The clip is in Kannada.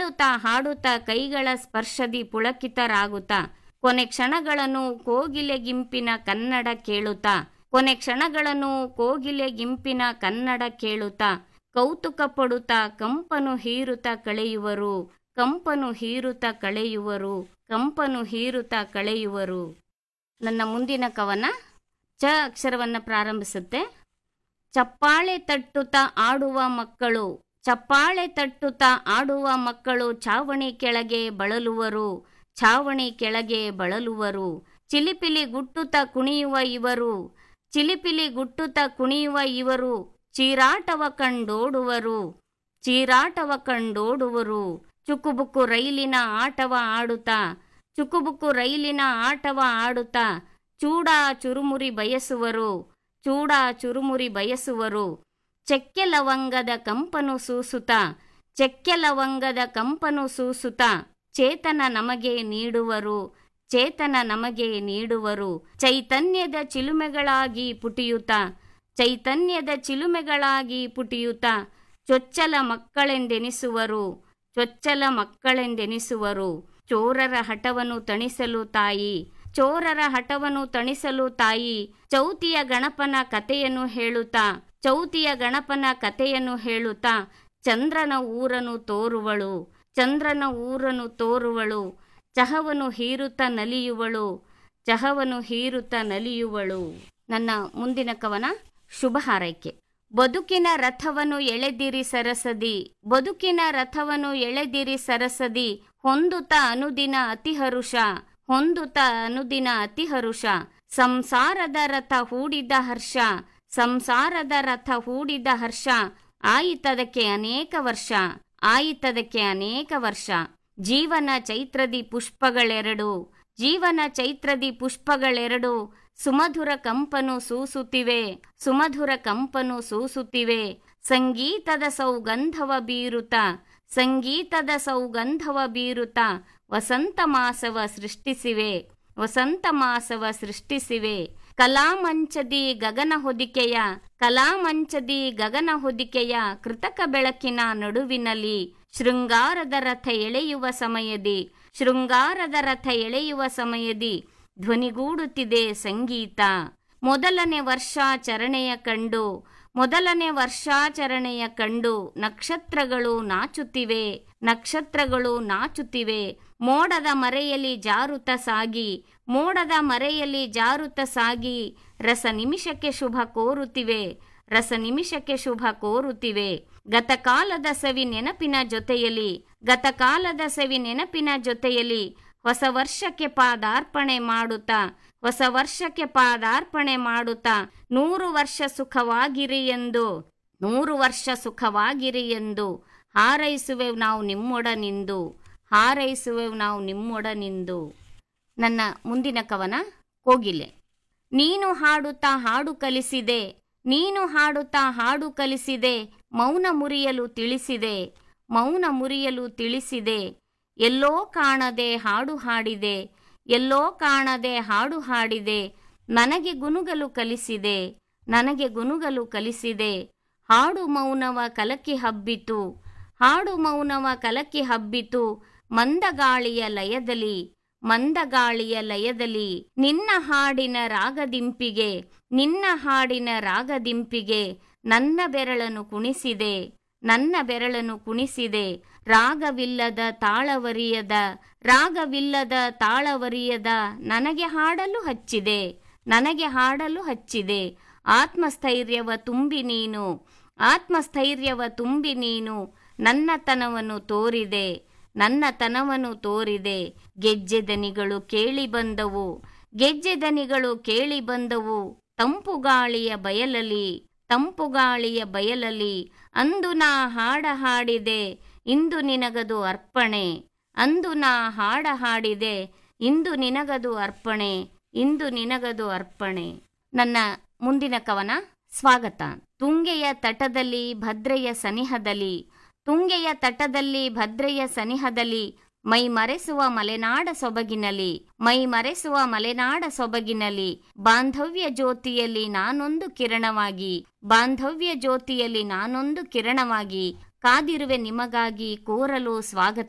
ಹಾಡುತ್ತಾ ಹಾಡುತ್ತಾ ಕೈಗಳ ಸ್ಪರ್ಶದಿ ಪುಳಕಿತರಾಗುತ್ತಾ ಕೊನೆ ಕ್ಷಣಗಳನ್ನು ಕೋಗಿಲೆ ಗಿಂಪಿನ ಕನ್ನಡ ಕೇಳುತ್ತಾ ಕೊನೆ ಕ್ಷಣಗಳನ್ನು ಕೋಗಿಲೆ ಗಿಂಪಿನ ಕನ್ನಡ ಕೇಳುತ್ತಾ ಕೌತುಕ ಪಡುತ್ತಾ ಕಂಪನು ಹೀರುತ್ತಾ ಕಳೆಯುವರು ಕಂಪನು ಹೀರುತ್ತಾ ಕಳೆಯುವರು ಕಂಪನು ಹೀರುತ್ತಾ ಕಳೆಯುವರು ನನ್ನ ಮುಂದಿನ ಕವನ ಚ ಅಕ್ಷರವನ್ನ ಪ್ರಾರಂಭಿಸುತ್ತೆ ಚಪ್ಪಾಳೆ ತಟ್ಟುತ್ತಾ ಆಡುವ ಮಕ್ಕಳು ಚಪ್ಪಾಳೆ ತಟ್ಟುತ್ತಾ ಆಡುವ ಮಕ್ಕಳು ಛಾವಣಿ ಕೆಳಗೆ ಬಳಲುವರು ಛಾವಣಿ ಕೆಳಗೆ ಬಳಲುವರು ಚಿಲಿಪಿಲಿ ಗುಟ್ಟುತ್ತಾ ಕುಣಿಯುವ ಇವರು ಚಿಲಿಪಿಲಿ ಗುಟ್ಟುತ್ತಾ ಕುಣಿಯುವ ಇವರು ಚೀರಾಟವ ಕಂಡೋಡುವರು ಚೀರಾಟವ ಕಂಡೋಡುವರು ಚುಕುಬುಕು ರೈಲಿನ ಆಟವ ಆಡುತ್ತಾ ಚುಕುಬುಕು ರೈಲಿನ ಆಟವ ಆಡುತ್ತಾ ಚೂಡ ಚುರುಮುರಿ ಬಯಸುವರು ಚೂಡ ಚುರುಮುರಿ ಬಯಸುವರು ಚೆಕ್ಕೆ ಲವಂಗದ ಕಂಪನು ಸೂಸುತ್ತಾ ಚೆಕ್ಕೆ ಲವಂಗದ ಕಂಪನು ಸೂಸುತ್ತಾ ಚೇತನ ನಮಗೆ ನೀಡುವರು ಚೇತನ ನಮಗೆ ನೀಡುವರು ಚೈತನ್ಯದ ಚಿಲುಮೆಗಳಾಗಿ ಪುಟಿಯುತ್ತಾ ಚೈತನ್ಯದ ಚಿಲುಮೆಗಳಾಗಿ ಪುಟಿಯುತ್ತಾ ಚೊಚ್ಚಲ ಮಕ್ಕಳೆಂದೆನಿಸುವರು ಚೊಚ್ಚಲ ಮಕ್ಕಳೆಂದೆನಿಸುವರು ಚೋರರ ಹಠವನ್ನು ತಣಿಸಲು ತಾಯಿ ಚೋರರ ಹಠವನ್ನು ತಣಿಸಲು ತಾಯಿ ಚೌತಿಯ ಗಣಪನ ಕಥೆಯನ್ನು ಹೇಳುತ್ತಾ ಚೌತಿಯ ಗಣಪನ ಕಥೆಯನ್ನು ಹೇಳುತ್ತಾ ಚಂದ್ರನ ಊರನು ತೋರುವಳು ಚಂದ್ರನ ಊರನು ತೋರುವಳು ಚಹವನ್ನು ಹೀರುತ್ತಾ ನಲಿಯುವಳು ಚಹವನ್ನು ಹೀರುತ್ತಾ ನಲಿಯುವಳು ನನ್ನ ಮುಂದಿನ ಕವನ ಶುಭ ಹಾರೈಕೆ ಬದುಕಿನ ರಥವನ್ನು ಎಳೆದಿರಿ ಸರಸದಿ ಬದುಕಿನ ರಥವನ್ನು ಎಳೆದಿರಿ ಸರಸದಿ ಹೊಂದುತ್ತ ಅನುದಿನ ಅತಿಹರುಷ ಹೊಂದುತ್ತ ಅನುದಿನ ಅತಿಹರುಷ ಸಂಸಾರದ ರಥ ಹೂಡಿದ ಹರ್ಷ ಸಂಸಾರದ ರಥ ಹೂಡಿದ ಹರ್ಷ ಆಯಿತದಕ್ಕೆ ಅನೇಕ ವರ್ಷ ಆಯಿತದಕ್ಕೆ ಅನೇಕ ವರ್ಷ ಜೀವನ ಚೈತ್ರದಿ ಪುಷ್ಪಗಳೆರಡು ಜೀವನ ಚೈತ್ರದಿ ಪುಷ್ಪಗಳೆರಡು ಸುಮಧುರ ಕಂಪನು ಸೂಸುತ್ತಿವೆ ಸುಮಧುರ ಕಂಪನು ಸೂಸುತ್ತಿವೆ ಸಂಗೀತದ ಸೌಗಂಧವ ಬೀರುತ್ತ ಸಂಗೀತದ ಸೌಗಂಧವ ಬೀರುತ್ತ ವಸಂತ ಮಾಸವ ಸೃಷ್ಟಿಸಿವೆ ವಸಂತ ಮಾಸವ ಸೃಷ್ಟಿಸಿವೆ ಕಲಾಮಂಚದಿ ಗಗನ ಹೊದಿಕೆಯ ಕಲಾಮಂಚದಿ ಗಗನ ಹೊದಿಕೆಯ ಕೃತಕ ಬೆಳಕಿನ ನಡುವಿನಲ್ಲಿ ಶೃಂಗಾರದ ರಥ ಎಳೆಯುವ ಸಮಯದಿ ಶೃಂಗಾರದ ರಥ ಎಳೆಯುವ ಸಮಯದಿ ಧ್ವನಿಗೂಡುತ್ತಿದೆ ಸಂಗೀತ ಮೊದಲನೇ ವರ್ಷಾಚರಣೆಯ ಕಂಡು ಮೊದಲನೇ ವರ್ಷಾಚರಣೆಯ ಕಂಡು ನಕ್ಷತ್ರಗಳು ನಾಚುತ್ತಿವೆ ನಕ್ಷತ್ರಗಳು ನಾಚುತ್ತಿವೆ ಮೋಡದ ಮರೆಯಲ್ಲಿ ಜಾರುತ್ತ ಸಾಗಿ ಮೋಡದ ಮರೆಯಲ್ಲಿ ಜಾರುತ್ತ ಸಾಗಿ ರಸ ನಿಮಿಷಕ್ಕೆ ಶುಭ ಕೋರುತ್ತಿವೆ ರಸ ನಿಮಿಷಕ್ಕೆ ಶುಭ ಕೋರುತ್ತಿವೆ ಗತಕಾಲದ ಸವಿ ನೆನಪಿನ ಜೊತೆಯಲ್ಲಿ ಗತಕಾಲದ ಸವಿ ನೆನಪಿನ ಜೊತೆಯಲ್ಲಿ ಹೊಸ ವರ್ಷಕ್ಕೆ ಪಾದಾರ್ಪಣೆ ಮಾಡುತ್ತಾ ಹೊಸ ವರ್ಷಕ್ಕೆ ಪಾದಾರ್ಪಣೆ ಮಾಡುತ್ತಾ ನೂರು ವರ್ಷ ಸುಖವಾಗಿರಿ ಎಂದು ನೂರು ವರ್ಷ ಸುಖವಾಗಿರಿ ಎಂದು ಹಾರೈಸುವೆವು ನಾವು ನಿಮ್ಮೊಡನಿಂದು ಹಾರೈಸುವೆವು ನಾವು ನಿಮ್ಮೊಡನಿಂದು ನನ್ನ ಮುಂದಿನ ಕವನ ಕೋಗಿಲೆ ನೀನು ಹಾಡುತ್ತಾ ಹಾಡು ಕಲಿಸಿದೆ ನೀನು ಹಾಡುತ್ತಾ ಹಾಡು ಕಲಿಸಿದೆ ಮೌನ ಮುರಿಯಲು ತಿಳಿಸಿದೆ ಮೌನ ಮುರಿಯಲು ತಿಳಿಸಿದೆ ಎಲ್ಲೋ ಕಾಣದೆ ಹಾಡು ಹಾಡಿದೆ ಎಲ್ಲೋ ಕಾಣದೆ ಹಾಡು ಹಾಡಿದೆ ನನಗೆ ಗುನುಗಲು ಕಲಿಸಿದೆ ನನಗೆ ಗುನುಗಲು ಕಲಿಸಿದೆ ಹಾಡು ಮೌನವ ಕಲಕಿ ಹಬ್ಬಿತು ಹಾಡು ಮೌನವ ಕಲಕಿ ಹಬ್ಬಿತು ಮಂದಗಾಳಿಯ ಲಯದಲ್ಲಿ ಮಂದಗಾಳಿಯ ಲಯದಲ್ಲಿ ನಿನ್ನ ಹಾಡಿನ ರಾಗದಿಂಪಿಗೆ ನಿನ್ನ ಹಾಡಿನ ರಾಗದಿಂಪಿಗೆ ನನ್ನ ಬೆರಳನ್ನು ಕುಣಿಸಿದೆ ನನ್ನ ಬೆರಳನ್ನು ಕುಣಿಸಿದೆ ರಾಗವಿಲ್ಲದ ತಾಳವರಿಯದ ರಾಗವಿಲ್ಲದ ತಾಳವರಿಯದ ನನಗೆ ಹಾಡಲು ಹಚ್ಚಿದೆ ನನಗೆ ಹಾಡಲು ಹಚ್ಚಿದೆ ಆತ್ಮಸ್ಥೈರ್ಯವ ತುಂಬಿ ನೀನು ಆತ್ಮಸ್ಥೈರ್ಯವ ತುಂಬಿ ನೀನು ನನ್ನತನವನ್ನು ತೋರಿದೆ ನನ್ನತನವನ್ನು ತೋರಿದೆ ಗೆಜ್ಜೆ ದನಿಗಳು ಕೇಳಿ ಬಂದವು ಗೆಜ್ಜೆ ದನಿಗಳು ಕೇಳಿ ಬಂದವು ತಂಪು ಗಾಳಿಯ ಬಯಲಲ್ಲಿ ತಂಪು ಗಾಳಿಯ ಬಯಲಲ್ಲಿ ಅಂದು ನಾ ಹಾಡ ಹಾಡಿದೆ ಇಂದು ನಿನಗದು ಅರ್ಪಣೆ ಅಂದು ನಾ ಹಾಡ ಹಾಡಿದೆ ಇಂದು ನಿನಗದು ಅರ್ಪಣೆ ಇಂದು ನಿನಗದು ಅರ್ಪಣೆ ನನ್ನ ಮುಂದಿನ ಕವನ ಸ್ವಾಗತ ತುಂಗೆಯ ತಟದಲ್ಲಿ ಭದ್ರೆಯ ಸನಿಹದಲ್ಲಿ ತುಂಗೆಯ ತಟದಲ್ಲಿ ಭದ್ರೆಯ ಸನಿಹದಲ್ಲಿ ಮೈ ಮರೆಸುವ ಮಲೆನಾಡ ಸೊಬಗಿನಲ್ಲಿ ಮೈ ಮರೆಸುವ ಮಲೆನಾಡ ಸೊಬಗಿನಲ್ಲಿ ಬಾಂಧವ್ಯ ಜ್ಯೋತಿಯಲ್ಲಿ ನಾನೊಂದು ಕಿರಣವಾಗಿ ಬಾಂಧವ್ಯ ಜ್ಯೋತಿಯಲ್ಲಿ ನಾನೊಂದು ಕಿರಣವಾಗಿ ಕಾದಿರುವೆ ನಿಮಗಾಗಿ ಕೋರಲು ಸ್ವಾಗತ